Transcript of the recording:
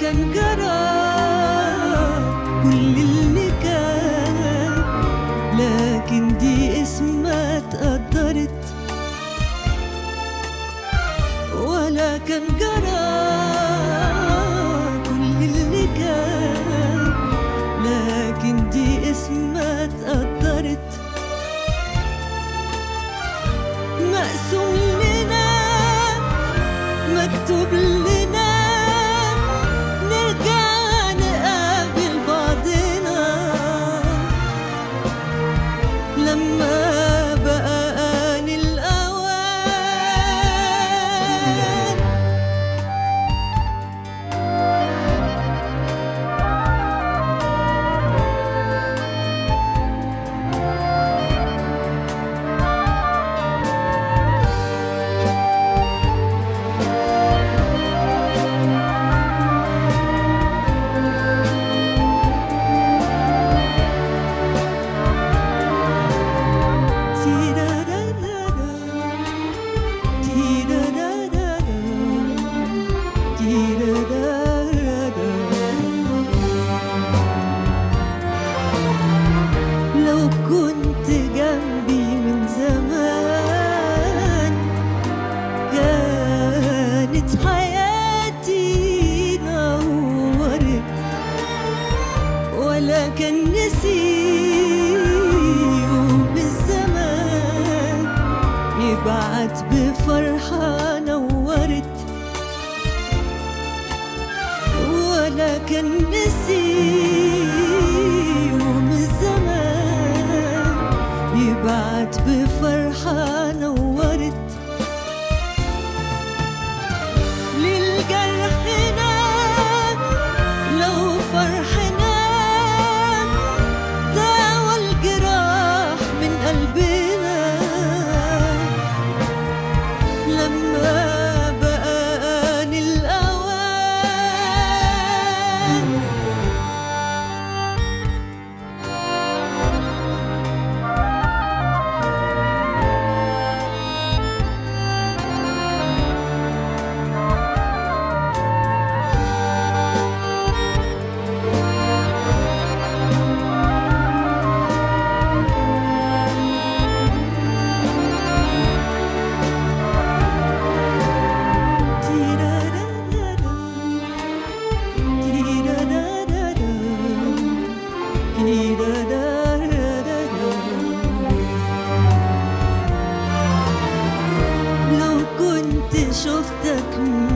كان جرى كل اللي كان لكن دي اسمها اتقدرت ولا كان جرى كل اللي كان لكن دي اسمها اتقدرت مقسوم لنا مكتوب لنا نرجع نقابل بعضنا لما بقى آن الأوان لو كنت جنبي من زمان كانت حياتي نورت ولا كان نسيم الزمان يبعت بفرحة نورت ولا كان نسيم الزمان يبعت بفرحة نورت للجرحنا لو فرحنا داوى الجراح من قلبنا لما بقى آن الأوان لو كنت شفتك